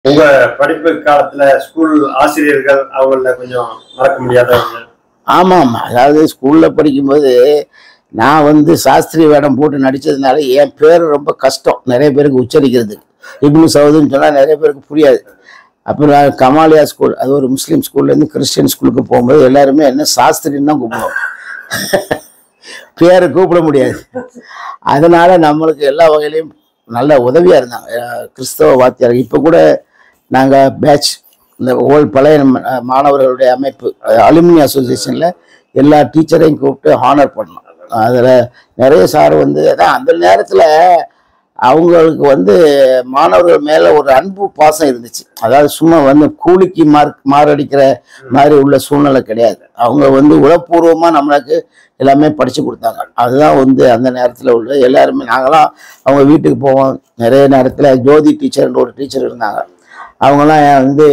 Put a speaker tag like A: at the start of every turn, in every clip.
A: உங்க படிப்பு காலத்துல ஸ்கூல் ஆசிரியர்கள் அவங்கள கொஞ்சம் மறக்க முடியாதவங்க
B: ஆமாம் ஆமாம் அதாவது ஸ்கூலில் படிக்கும்போது நான் வந்து சாஸ்திரி வேடம் போட்டு நடித்ததுனால என் பேர் ரொம்ப கஷ்டம் நிறைய பேருக்கு உச்சரிக்கிறது இப்னு சவுதுன்னு சொன்னால் நிறைய பேருக்கு புரியாது அப்புறம் கமாலியா ஸ்கூல் அது ஒரு முஸ்லீம் ஸ்கூல்லேருந்து கிறிஸ்டியன் ஸ்கூலுக்கு போகும்போது எல்லாருமே என்ன சாஸ்திரின்னு தான் கூப்பிடுவோம் பேரை கூப்பிட முடியாது அதனால நம்மளுக்கு எல்லா வகையிலையும் நல்ல உதவியாக இருந்தாங்க அஹ் கிறிஸ்தவ வாத்தியார் இப்போ கூட நாங்கள் பேட்ச் இந்த ஓல் பழைய ம- அஹ் மாணவர்களுடைய அமைப்பு அலுமினி அசோசியேஷனில் எல்லா டீச்சரையும் கூப்பிட்டு ஹானர் பண்ணோம் அதில் நிறைய சார் வந்து அதான் அந்த நேரத்தில் அவங்களுக்கு வந்து மாணவர்கள் மேலே ஒரு அன்பு பாசம் இருந்துச்சு அதாவது சும்மா வந்து கூலிக்கு மார்க் மாரடிக்கிற மாதிரி உள்ள சூழ்நிலை கிடையாது அவங்க வந்து உளப்பூர்வமாக நம்மளுக்கு எல்லாமே படித்து கொடுத்தாங்க அதுதான் வந்து அந்த நேரத்தில் உள்ள எல்லாருமே நாங்களாம் அவங்க வீட்டுக்கு போவோம் நிறைய நேரத்தில் ஜோதி டீச்சர்ன்ற ஒரு டீச்சர் இருந்தாங்க அவங்களாம் வந்து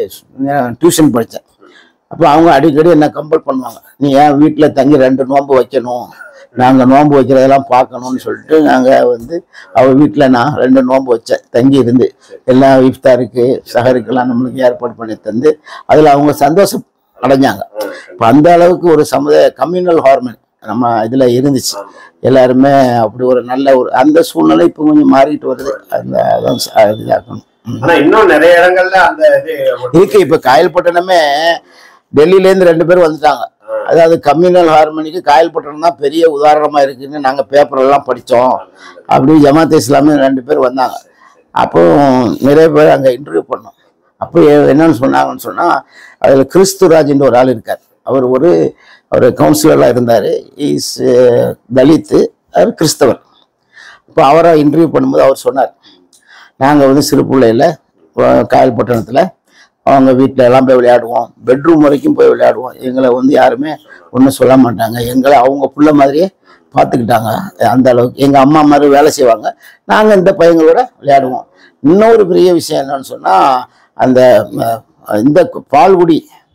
B: டியூஷன் படித்தேன் அப்போ அவங்க அடிக்கடி என்ன கம்பல் பண்ணுவாங்க நீ ஏன் வீட்டில் தங்கி ரெண்டு நோன்பு வைக்கணும் நாங்கள் நோன்பு வைக்கிறதெல்லாம் பார்க்கணும்னு சொல்லிட்டு நாங்கள் வந்து அவள் வீட்டில் நான் ரெண்டு நோன்பு வச்சேன் தங்கி இருந்து எல்லாம் இஃப்தாருக்கு சஹருக்கெல்லாம் நம்மளுக்கு ஏற்பாடு பண்ணி தந்து அதில் அவங்க சந்தோஷம் அடைஞ்சாங்க இப்போ அந்த அளவுக்கு ஒரு சமுதாய கம்யூனல் ஹார்மோன் நம்ம இதில் இருந்துச்சு எல்லாருமே அப்படி ஒரு நல்ல ஒரு அந்த சூழ்நிலை இப்போ கொஞ்சம் மாறிட்டு வருது அந்த அதான் ச- இதாக்கணும் ம்.
A: ஆனா இன்னும் நிறைய இடங்கள்ல அந்த இது
B: இருக்கு இப்ப காயல்பட்டணமே டெல்லியில இருந்து ரெண்டு பேரும் வந்துட்டாங்க அதாவது கம்யூனல் ஹார்மோனிக்கு காயல்பட்டணம் தான் பெரிய உதாரணமா இருக்குன்னு நாங்க பேப்பர் எல்லாம் படிச்சோம் அப்படி ஜமாத் இஸ்லாமி ரெண்டு பேர் வந்தாங்க அப்போ நிறைய பேர் அங்க இன்டர்வியூ பண்ணோம் அப்போ எ- என்னன்னு சொன்னாங்கன்னு சொன்னா அதுல கிறிஸ்துராஜ்ன்ற ஒரு ஆள் இருக்கார் அவர் ஒரு அவர் கவுன்சிலராக இருந்தார் இஸ் தலித்து அவர் கிறிஸ்தவர் இப்போ அவரை இன்டர்வியூ பண்ணும்போது அவர் சொன்னார் நாங்கள் வந்து சிறு பிள்ளையில் காயல்பட்டணத்தில் அவங்க வீட்டில் எல்லாம் போய் விளையாடுவோம் பெட்ரூம் வரைக்கும் போய் விளையாடுவோம் எங்களை வந்து யாருமே ஒன்றும் சொல்ல மாட்டாங்க எங்களை அவங்க புள்ள மாதிரியே பார்த்துக்கிட்டாங்க அந்த அளவுக்கு எங்கள் அம்மா மாதிரி வேலை செய்வாங்க நாங்கள் இந்த பையங்களோட விளையாடுவோம் இன்னொரு பெரிய விஷயம் என்னன்னு சொன்னால் அந்த அஹ், இந்த பால்குடி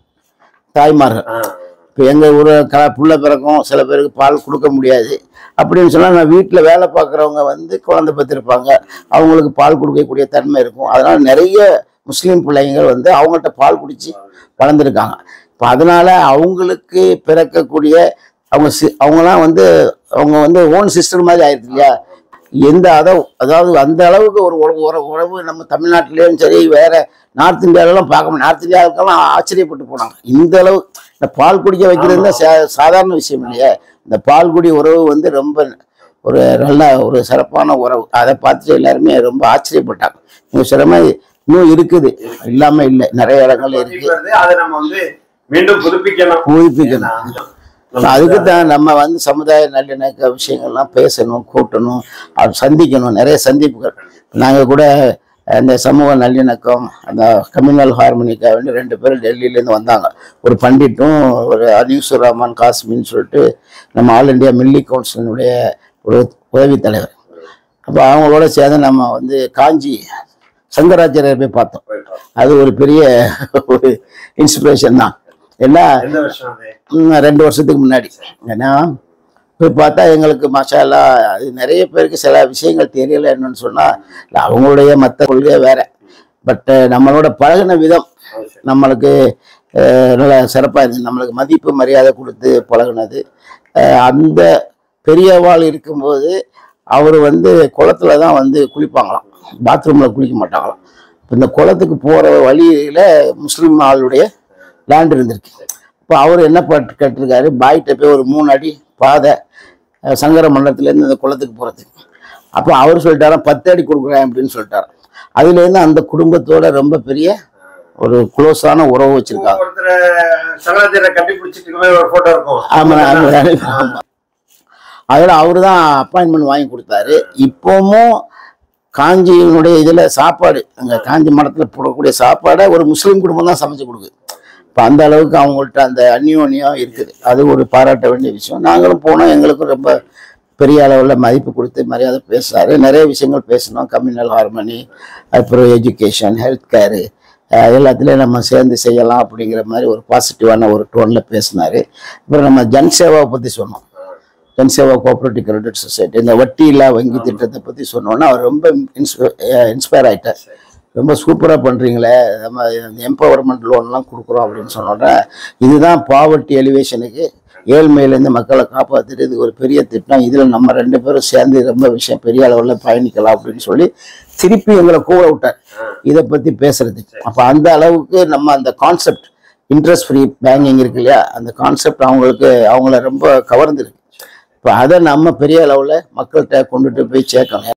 B: தாய்மார்கள் இப்போ எங்கள் ஊர் க புள்ள பிறக்கும் சில பேருக்கு பால் கொடுக்க முடியாது அப்படின்னு சொன்னால் நான் வீட்டில் வேலை பார்க்குறவங்க வந்து குழந்தை பெற்றிருப்பாங்க அவங்களுக்கு பால் கொடுக்கக்கூடிய தன்மை இருக்கும் அதனால் நிறைய முஸ்லீம் பிள்ளைங்க வந்து அவங்கள்ட்ட பால் குடிச்சு வளர்ந்துருக்காங்க இப்போ அதனால அவங்களுக்கு பிறக்கக்கூடிய அவங்க சி அவங்களாம் வந்து அவங்க வந்து ஓன் சிஸ்டர் மாதிரி ஆயிடுது இல்லையா எந்த அத அதாவது அந்த அளவுக்கு ஒரு உறவு உறவு உறவு நம்ம தமிழ்நாட்டிலேயும் சரி வேற நார்த் இந்தியாவிலலாம் பார்க்க முடியும் நார்த் இந்தியாவுக்கெல்லாம் ஆச்சரியப்பட்டு போனாங்க இந்த அளவு இந்த பால் குடிக்க வைக்கிறது தான் சா- சாதாரண விஷயம் இல்லையா இந்த பால் குடி உறவு வந்து ரொம்ப ஒரு நல்ல ஒரு சிறப்பான உறவு அதை பார்த்துட்டு எல்லாருமே ரொம்ப ஆச்சரியப்பட்டாங்க நீங்க சொன்ன மாதிரி இன்னும் இருக்குது இல்லாம இல்லை நிறைய இடங்கள்ல இருக்கு
A: வருது அதை நம்ம வந்து மீண்டும் புதுப்பிக்கணும்
B: புதுப்பிக்கணும் அதுக்கு தான் நம்ம வந்து சமுதாய நல்லிணக்க விஷயங்கள்லாம் பேசணும் கூட்டணும் அது சந்திக்கணும் நிறைய சந்திப்புகள் நாங்கள் கூட அந்த சமூக நல்லிணக்கம் அந்த கம்யூனல் ஹார்மோனிக்காக வேண்டி ரெண்டு பேரும் டெல்லியிலேருந்து வந்தாங்க ஒரு பண்டிட்டும் ஒரு அனீசுர் ரஹ்மான் காஸ்மின்னு சொல்லிட்டு நம்ம ஆல் இந்தியா மில்லி கவுன்சிலினுடைய ஒரு உதவி தலைவர் அப்போ அவங்களோட சேர்ந்து நம்ம வந்து காஞ்சி சங்கராச்சாரியர் போய் பார்த்தோம் அது ஒரு பெரிய ஒரு இன்ஸ்பிரேஷன் தான் எல்லாம்
A: எந்த வருஷம் அது
B: ம், ரெண்டு வருஷத்துக்கு முன்னாடி ஏன்னா போய் பார்த்தா எங்களுக்கு மசாலா அது நிறைய பேருக்கு சில விஷயங்கள் தெரியல என்னன்னு சொன்னால் அவங்களுடைய மற்ற கொள்கை வேற பட் நம்மளோட பழகின விதம் நம்மளுக்கு அஹ், நல்ல சிறப்பாக இருந்துச்சு நம்மளுக்கு மதிப்பு மரியாதை கொடுத்து பழகுனது அஹ், அந்த பெரியவாள் இருக்கும்போது அவர் வந்து குளத்துல தான் வந்து குளிப்பாங்களாம் பாத்ரூமில் குளிக்க மாட்டாங்களாம் இப்ப இந்த குளத்துக்கு போகிற வழியில் முஸ்லீம் ஆளுடைய லேண்ட் இருந்திருக்கு இப்போ அவர் என்ன பட்டு கேட்டிருக்காரு பாய்கிட்ட போய் ஒரு மூணு அடி பாதை அஹ், சங்கர மண்டலத்துலேருந்து இந்த குளத்துக்கு போகிறதுக்கு அப்போ அவர் சொல்லிட்டாராம் பத்து அடி கொடுக்குறேன் அப்படின்னு சொல்லிட்டாராம் அதுலேருந்து அந்த குடும்பத்தோட ரொம்ப பெரிய ஒரு க்ளோஸான உறவு வச்சிருக்காங்க
A: ஒருத்தர் சங்கராச்சாரிய கட்டி பிடிச்சிட்டு இருக்க மாதிரி ஒரு போட்டோ இருக்கும்
B: ஆமா ஆமா, ஆமா. அதில் அவர் தான் அப்பாயின்மெண்ட் வாங்கி கொடுத்தாரு இப்போவும் காஞ்சியினுடைய இதில் சாப்பாடு அங்கே காஞ்சி மடத்தில் போடக்கூடிய சாப்பாடை ஒரு முஸ்லீம் குடும்பம் தான் சமைச்சு கொடுக்குது இப்போ அந்த அளவுக்கு அவங்கள்ட்ட அந்த அந்யோன்யம் இருக்குது அது ஒரு பாராட்ட வேண்டிய விஷயம் நாங்களும் போனோம் எங்களுக்கும் ரொம்ப பெரிய அளவில் மதிப்பு கொடுத்து மரியாதை பேசுனாரு நிறைய விஷயங்கள் பேசினோம் கம்யூனல் ஹார்மனி அப்புறம் எஜுகேஷன் ஹெல்த் கேரு எல்லாத்துலேயும் நம்ம சேர்ந்து செய்யலாம் அப்படிங்கிற மாதிரி ஒரு பாசிட்டிவான ஒரு டோனில் பேசினாரு அப்புறம் நம்ம ஜன் சேவாவை பற்றி சொன்னோம் Jan Seva cooperative credit society இந்த வட்டி இல்லா வங்கி திட்டத்தை பற்றி சொன்னோன்னா அவர் ரொம்ப இன்ஸ்பயர் ஆயிட்டார் ரொம்ப சூப்பராக பண்ணுறீங்களே நம்ம எம்பவர்மெண்ட் லோன்லாம் கொடுக்குறோம் அப்படின்னு சொன்னோட இதுதான் பாவர்ட்டி எலிவேஷனுக்கு ஏழ்மையிலேருந்து மக்களை காப்பாற்றிட்டு இது ஒரு பெரிய திட்டம் இதில் நம்ம ரெண்டு பேரும் சேர்ந்து ரொம்ப விஷயம் பெரிய அளவில் பயணிக்கலாம் அப்படின்னு சொல்லி திருப்பி எங்களை கூற விட்டார் இதை பற்றி பேசுறதுக்கு அப்போ அந்த அளவுக்கு நம்ம அந்த கான்செப்ட் இன்ட்ரெஸ்ட் ஃப்ரீ பேங்கிங் இருக்கு இல்லையா அந்த கான்செப்ட் அவங்களுக்கு அவங்கள ரொம்ப கவர்ந்துருக்கு இப்போ அதை நம்ம பெரிய அளவில் மக்கள்கிட்ட கொண்டுட்டு போய் சேர்க்கணும்